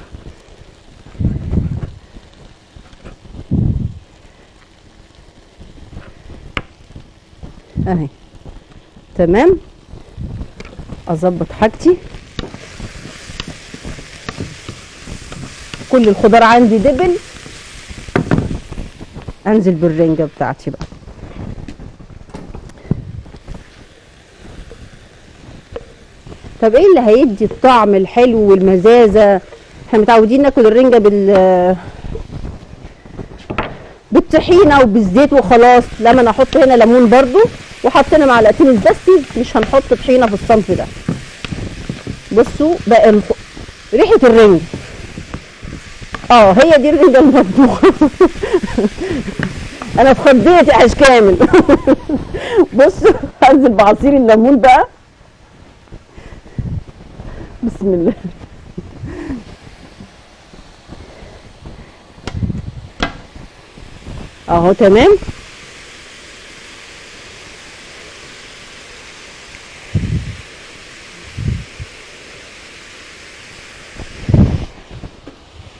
اهي تمام اظبط حاجتي كل الخضار عندي دبل انزل بالرنجة بتاعتي بقى طب ايه اللي هيدي الطعم الحلو والمزازة احنا متعودين ناكل الرنجة بال بالطحينة وبالزيت وخلاص لما انا احط هنا ليمون برضو وحطينا معلقتين الزبتي مش هنحط طحينة في الصنف ده بصوا بقى الخ... ريحة الرنج اه هي دي الرنجة المطبوخة انا اتخضيت يا حاج كامل بصوا هنزل بعصير الليمون بقى بسم الله اهو تمام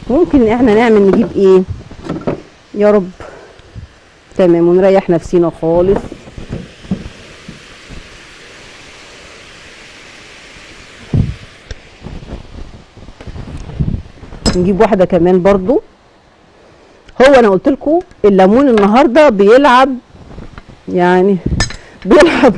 ممكن ان احنا نعمل نجيب ايه يا رب تمام ونريح نفسينا خالص نجيب واحده كمان برضو هو انا قلت لكم الليمون النهارده بيلعب يعني بيلعب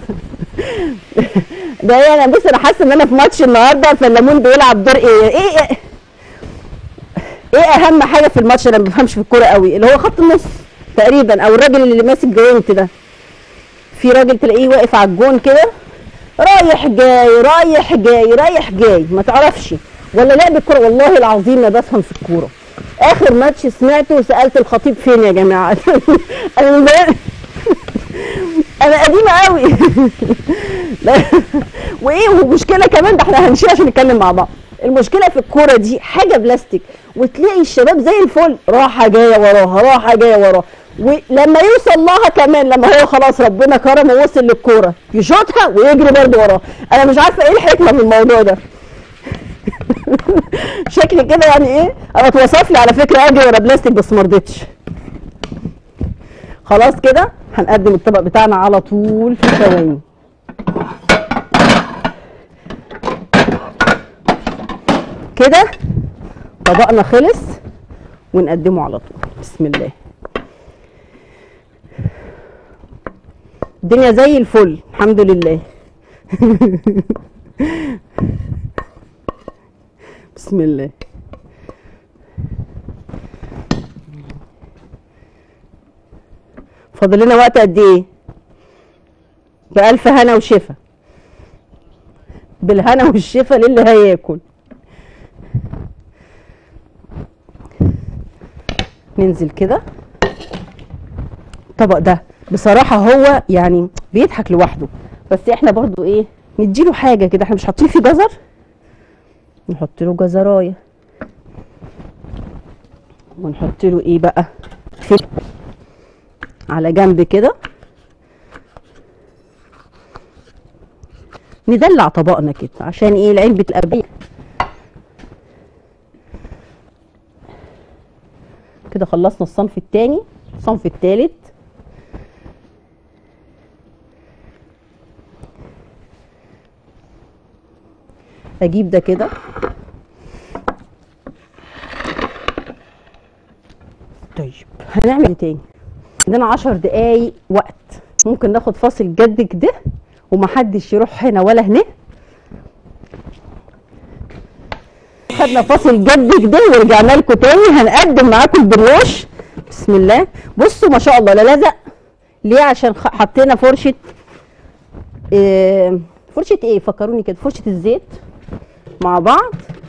ده يعني بص انا حاسه ان انا في ماتش النهارده فالليمون بيلعب دور ايه ايه ايه, إيه اهم حاجه في الماتش انا ما بفهمش في الكوره قوي اللي هو خط النص تقريبا او الراجل اللي ماسك جوينت ده في راجل تلاقيه واقف على الجون كده رايح جاي رايح جاي رايح جاي ما تعرفش ولا لعب الكوره والله العظيم ما بفهم في الكوره اخر ماتش سمعته وسالت الخطيب فين يا جماعه انا من زمان- انا قديمه قوي لا، وايه ومشكله كمان ده احنا هنشيل عشان نتكلم مع بعض المشكله في الكوره دي حاجه بلاستيك وتلاقي الشباب زي الفل راحه جايه وراها راحه جايه وراها ولما يوصل لها كمان لما هو خلاص ربنا كرمه ووصل للكوره يشوطها ويجري برضه وراها انا مش عارفه ايه الحكمه من الموضوع ده شكلي كده يعني ايه انا اتوصف لي على فكره اجري ورا بلاستيك بس ما رضيتش خلاص كده هنقدم الطبق بتاعنا على طول في ثواني كده طبقنا خلص ونقدمه على طول بسم الله الدنيا زي الفل الحمد لله بسم الله فاضل لنا وقت قد ايه بألف هنا وشفا بالهنا والشفا للي هياكل ننزل كده الطبق ده بصراحة هو يعني بيضحك لوحده بس احنا برضو ايه نديله حاجة كده احنا مش حاطين فيه جزر نحط له جزرايه ونحط له ايه بقى فلفل على جنب كده ندلع طبقنا كده عشان ايه العين بتبقى كده خلصنا الصنف التاني الصنف التالت اجيب ده كده طيب هنعمل ايه تاني عندنا عشر دقايق وقت ممكن ناخد فاصل جد كده ومحدش يروح هنا ولا هنا خدنا فاصل جد كده ورجعنا لكم تاني هنقدم معاكم البريوش بسم الله بصوا ما شاء الله لا لزق ليه عشان خ- حطينا فرشه إيه فرشه ايه فكروني كده فرشه الزيت مع بعض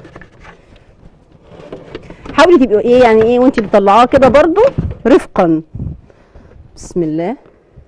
حاولي تبقوا ايه يعني ايه وانت بتطلعاه كده برضو رفقا بسم الله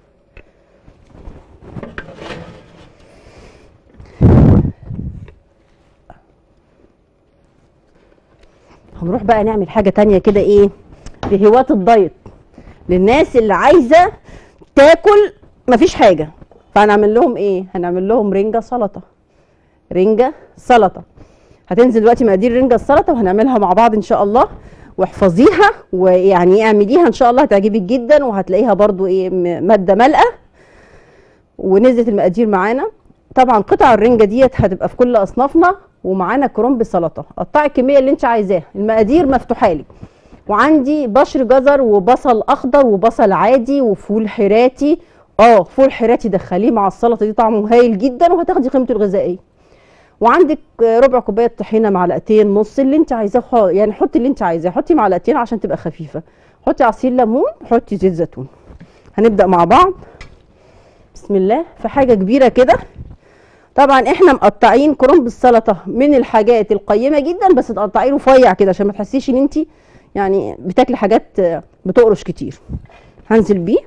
هنروح بقى نعمل حاجة تانية كده ايه لهواة الدايت للناس اللي عايزة تاكل مفيش حاجة فهنعمل لهم ايه هنعمل لهم رنجة سلطة رنجة سلطة هتنزل دلوقتي مقادير رنجة السلطة وهنعملها مع بعض ان شاء الله واحفظيها ويعني اعمليها ان شاء الله هتعجبك جدا وهتلاقيها برضو ايه م- مادة مالقة ونزلت المقادير معانا طبعا قطع الرنجة ديت هتبقى في كل اصنافنا ومعانا كرنب سلطة قطعي الكمية اللي انت عايزاها المقادير مفتوحة لك وعندي بشر جزر وبصل اخضر وبصل عادي وفول حراتي اه فول حراتي دخليه مع السلطه دي طعمه هايل جدا وهتاخدي قيمته الغذائيه وعندك ربع كوبايه طحينه معلقتين نص اللي انت عايزاه خ- يعني حطي اللي انت عايزاه حطي معلقتين عشان تبقى خفيفه حطي عصير ليمون حطي زيت زيتون هنبدا مع بعض بسم الله في حاجه كبيره كده طبعا احنا مقطعين كرنب السلطه من الحاجات القيمه جدا بس تقطعيه رفيع كده عشان ما تحسيش ان انت يعني بتاكلي حاجات آه، بتقرش كتير هنزل بيه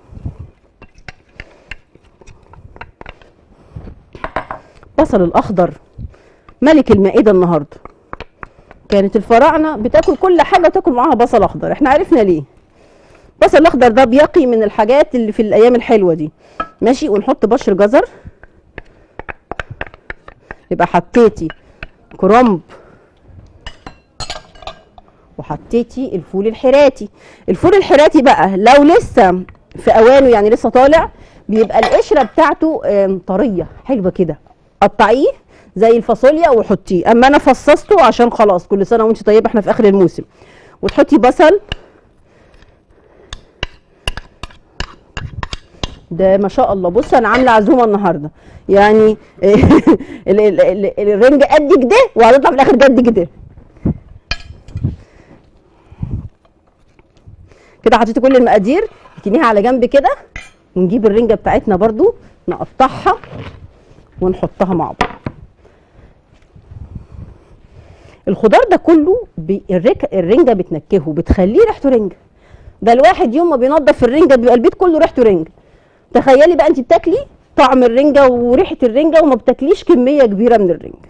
بصل الاخضر ملك المائده النهارده كانت الفراعنه بتاكل كل حاجه تاكل معاها بصل اخضر احنا عرفنا ليه البصل الاخضر ده بيقي من الحاجات اللي في الايام الحلوه دي ماشي ونحط بشر جزر يبقى حطيتي كرنب حطيتي الفول الحراتي الفول الحراتي بقى لو لسه في اوانه يعني لسه طالع بيبقى القشره بتاعته آم، طريه حلوه كده قطعيه زي الفاصوليا وحطيه اما انا فصصته عشان خلاص كل سنه وانت طيبه احنا في اخر الموسم وتحطي بصل ده ما شاء الله بص انا عامله عزومه النهارده يعني ال- ال- ال- الرنج قد كده وهتطلع في الاخر قد كده كده حطيت كل المقادير تنيها على جنب كده ونجيب الرنجه بتاعتنا برضو نقطعها ونحطها مع بعض الخضار ده كله بي الرك... الرنجه بتنكهه بتخليه ريحته رنجه ده الواحد يوم ما بينضف الرنجه بيبقى البيت كله ريحته رنجه تخيلي بقى انت بتاكلي طعم الرنجه وريحه الرنجه وما بتاكليش كميه كبيره من الرنجه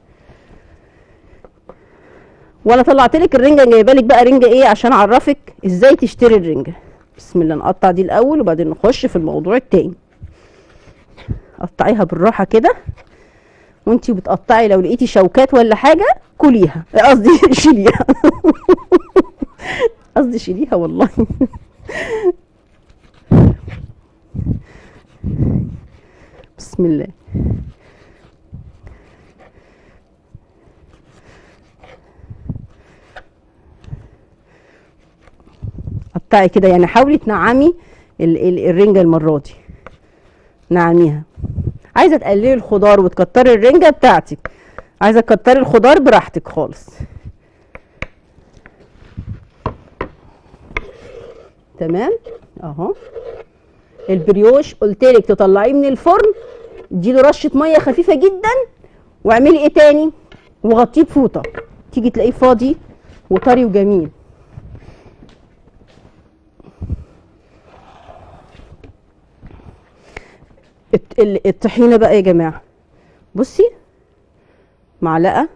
وانا طلعت لك الرنجه جايبه لك بقى رنجه ايه عشان اعرفك ازاي تشتري الرنجه بسم الله نقطع دي الاول وبعدين نخش في الموضوع التاني قطعيها بالراحه كده وانتي بتقطعي لو لقيتي شوكات ولا حاجه كليها قصدي شيليها قصدي شيليها والله بسم الله قطعي كده يعني حاولي تنعمي ال- ال- الرنجه المره دي نعميها عايزه تقللي الخضار وتكتري الرنجه بتاعتك عايزه تكتري الخضار براحتك خالص تمام اهو البريوش قلتلك تطلعيه من الفرن اديله رشه ميه خفيفه جدا واعملي ايه تاني وغطيه بفوطه تيجي تلاقيه فاضي وطري وجميل الت- ال- الطحينه بقى يا جماعه بصي معلقه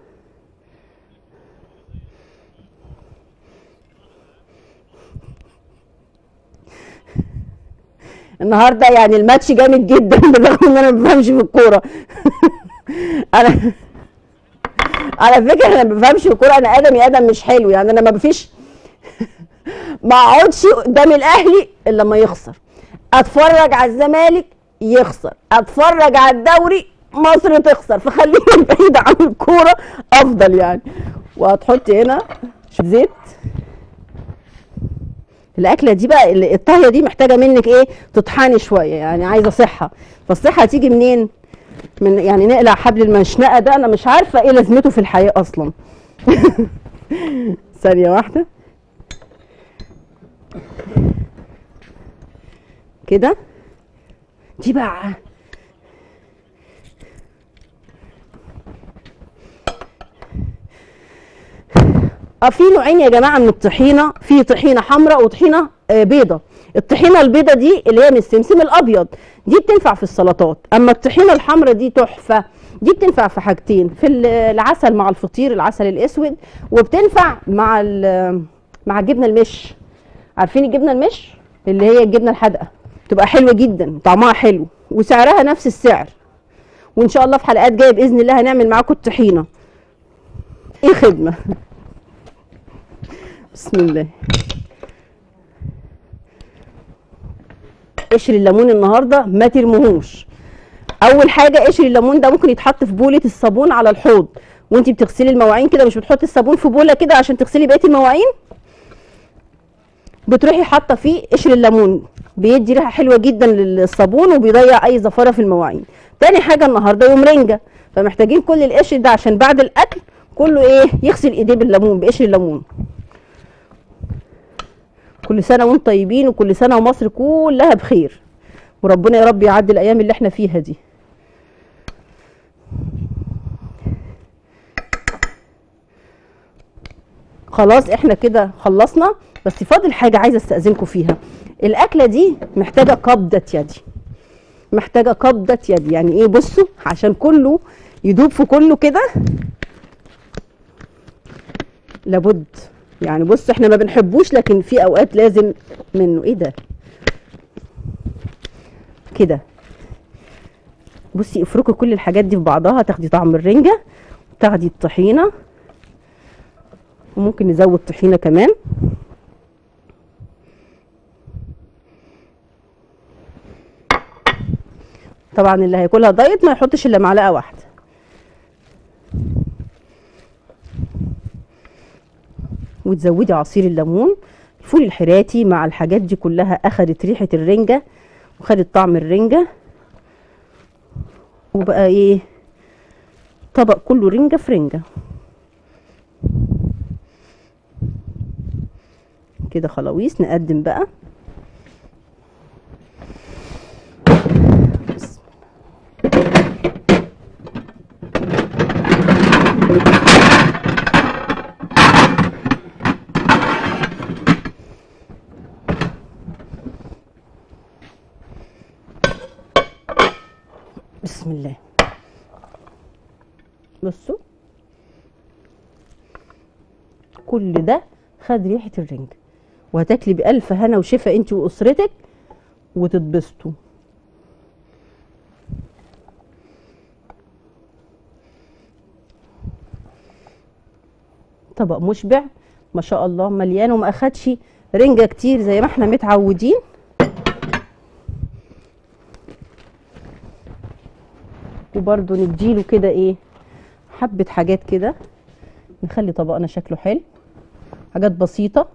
النهارده يعني الماتش جامد جدا بالرغم ان انا ما بفهمش في الكوره انا على فكره انا ما بفهمش في الكوره انا ادم يا ادم مش حلو يعني انا ما بفيش ما اقعدش قدام الاهلي الا لما يخسر اتفرج على الزمالك يخسر اتفرج على الدوري مصر تخسر فخلينا بعيد عن الكوره افضل يعني وهتحطي هنا شوية زيت الاكله دي بقى ال- الطهيه دي محتاجه منك ايه تطحني شويه يعني عايزه صحه فالصحه تيجي منين من يعني نقلع حبل المشنقه ده انا مش عارفه ايه لازمته في الحياه اصلا ثانيه واحده كده دي بقى اه في نوعين يا جماعه من الطحينه في طحينه حمراء وطحينه آه، بيضه الطحينه البيضه دي اللي هي من السمسم الابيض دي بتنفع في السلطات اما الطحينه الحمراء دي تحفه دي بتنفع في حاجتين في ال- العسل مع الفطير العسل الاسود وبتنفع مع ال- مع الجبنه المش عارفين الجبنه المش اللي هي الجبنه الحادقه تبقى حلوه جدا طعمها حلو وسعرها نفس السعر وان شاء الله في حلقات جايه باذن الله هنعمل معاكم الطحينه ايه خدمه بسم الله قشر الليمون النهارده ما ترموهوش اول حاجه قشر الليمون ده ممكن يتحط في بوله الصابون على الحوض وانت بتغسلي المواعين كده مش بتحطي الصابون في بوله كده عشان تغسلي بقيه المواعين بتروحي حاطه فيه قشر الليمون بيدي ريحه حلوه جدا للصابون وبيضيع اي زفاره في المواعين تاني حاجه النهارده يوم رنجه فمحتاجين كل القشر ده عشان بعد الاكل كله ايه يغسل ايديه بالليمون بقشر الليمون كل سنه وانتم طيبين وكل سنه ومصر كلها بخير وربنا يا رب يعدي الايام اللي احنا فيها دي خلاص احنا كده خلصنا بس فاضل حاجه عايزه استاذنكم فيها الاكله دي محتاجه قبضه يدي محتاجه قبضه يدي يعني ايه بصوا عشان كله يدوب في كله كده لابد يعني بص احنا ما بنحبوش لكن في اوقات لازم منه ايه ده كده بصي افركي كل الحاجات دي في بعضها تاخدي طعم الرنجه تاخدي الطحينه وممكن نزود طحينه كمان طبعا اللي هياكلها دايت ما يحطش الا معلقه واحده وتزودي عصير الليمون الفول الحراتي مع الحاجات دي كلها اخدت ريحه الرنجه وخدت طعم الرنجه وبقى ايه طبق كله رنجه في رنجه كده خلاويص نقدم بقى بسم بسم الله بصوا كل ده خد ريحة الرنج وهتاكلي بألف هنا وشفا انت وأسرتك وتتبسطوا طبق مشبع ما شاء الله مليان وما اخدش رنجة كتير زي ما احنا متعودين وبرده نديله كده ايه حبة حاجات كده نخلي طبقنا شكله حلو حاجات بسيطة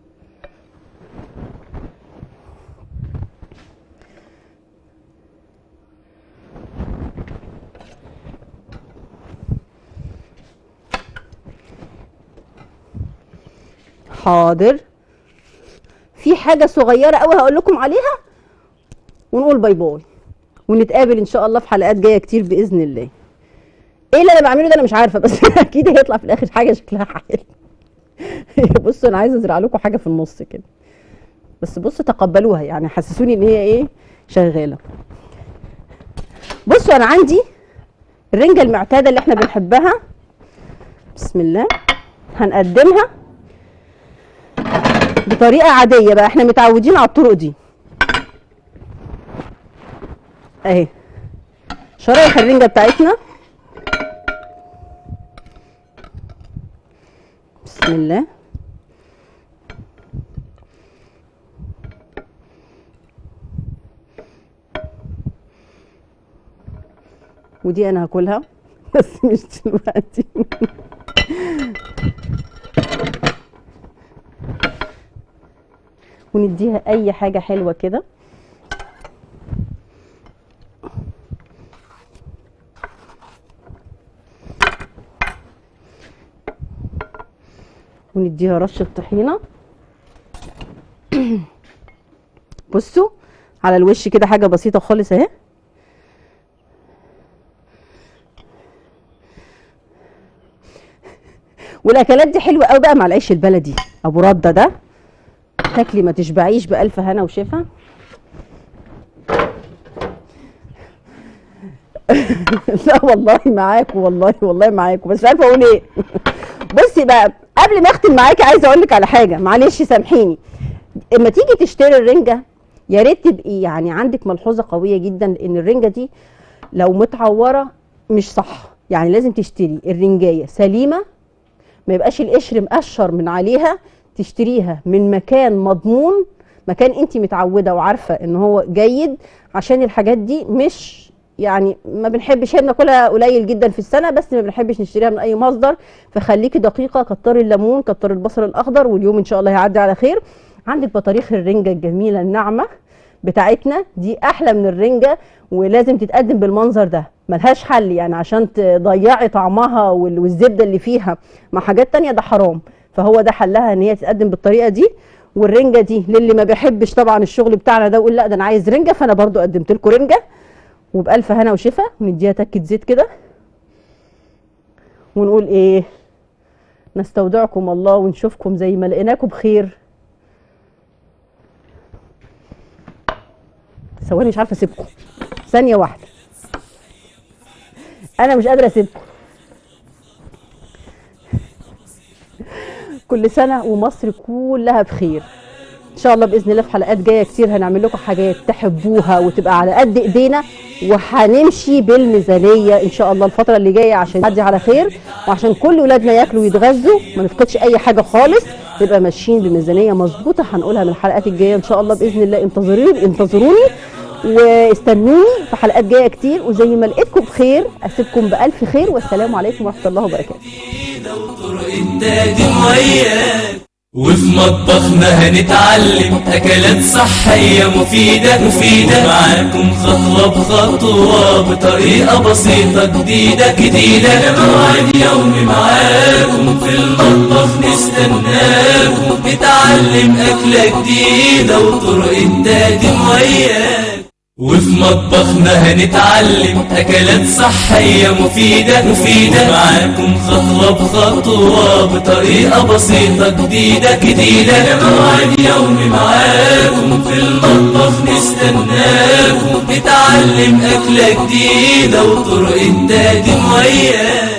حاضر في حاجة صغيرة قوي هقول لكم عليها ونقول باي باي ونتقابل ان شاء الله في حلقات جايه كتير باذن الله ايه اللي انا بعمله ده انا مش عارفه بس اكيد هيطلع في الاخر حاجه شكلها حلو بصوا انا عايزه ازرع لكم حاجه في النص كده بس بصوا تقبلوها يعني حسسوني ان هي ايه شغاله بصوا انا عندي الرنجه المعتاده اللي احنا بنحبها بسم الله هنقدمها بطريقه عاديه بقى احنا متعودين على الطرق دي اهي شرايح الرنجة بتاعتنا بسم الله ودي انا هاكلها بس مش دلوقتي ونديها اي حاجه حلوه كده ونديها رشه طحينه بصوا على الوش كده حاجه بسيطه خالص اهي والاكلات دي حلوه قوي بقى مع العيش البلدي ابو رده ده تاكلي ما تشبعيش بالف هنا وشفا لا والله معاكم والله والله معاكم بس مش عارفه اقول ايه بصي بقى قبل ما اختم معاكي عايزه اقول لك على حاجه معلش سامحيني اما تيجي تشتري الرنجه يا ريت تبقي يعني عندك ملحوظه قويه جدا ان الرنجه دي لو متعوره مش صح يعني لازم تشتري الرنجايه سليمه ما يبقاش القشر مقشر من عليها تشتريها من مكان مضمون مكان انت متعوده وعارفه ان هو جيد عشان الحاجات دي مش يعني ما بنحبش هي بناكلها قليل جدا في السنه بس ما بنحبش نشتريها من اي مصدر فخليكي دقيقه كتري الليمون كتري البصل الاخضر واليوم ان شاء الله هيعدي على خير عندك بطاريخ الرنجه الجميله الناعمه بتاعتنا دي احلى من الرنجه ولازم تتقدم بالمنظر ده ملهاش حل يعني عشان تضيعي طعمها وال- والزبده اللي فيها مع حاجات تانية ده حرام فهو ده حلها ان هي تتقدم بالطريقه دي والرنجه دي للي ما بيحبش طبعا الشغل بتاعنا ده ويقول لا ده انا عايز رنجه فانا برضو قدمت لكم رنجه وبألف هنا وشفا ونديها تكه زيت كده ونقول ايه نستودعكم الله ونشوفكم زي ما لقيناكم بخير ثواني مش عارفه اسيبكم ثانيه واحده انا مش قادره اسيبكم كل سنه ومصر كلها بخير ان شاء الله باذن الله في حلقات جايه كتير هنعمل لكم حاجات تحبوها وتبقى على قد ايدينا وهنمشي بالميزانيه ان شاء الله الفتره اللي جايه عشان تعدي على خير وعشان كل ولادنا ياكلوا ويتغذوا ما نفقدش اي حاجه خالص نبقى ماشيين بميزانيه مظبوطه هنقولها من الحلقات الجايه ان شاء الله باذن الله انتظروني انتظروني واستنوني في حلقات جايه كتير وزي ما لقيتكم بخير اسيبكم بالف خير والسلام عليكم ورحمه الله وبركاته وطرق انتاج وياك وفي مطبخنا هنتعلم اكلات صحية مفيدة مفيدة معاكم خطوة بخطوة بطريقة بسيطة جديدة جديدة موعد يومي معاكم في المطبخ نستناكم نتعلم أكلة جديدة وطرق انتاج وياك وفي مطبخنا هنتعلم أكلات صحية مفيدة مفيدة معاكم خطوة بخطوة بطريقة بسيطة جديدة جديدة موعد يومي معاكم في المطبخ نستناكم نتعلم أكلة جديدة وطرق إنتاج وياك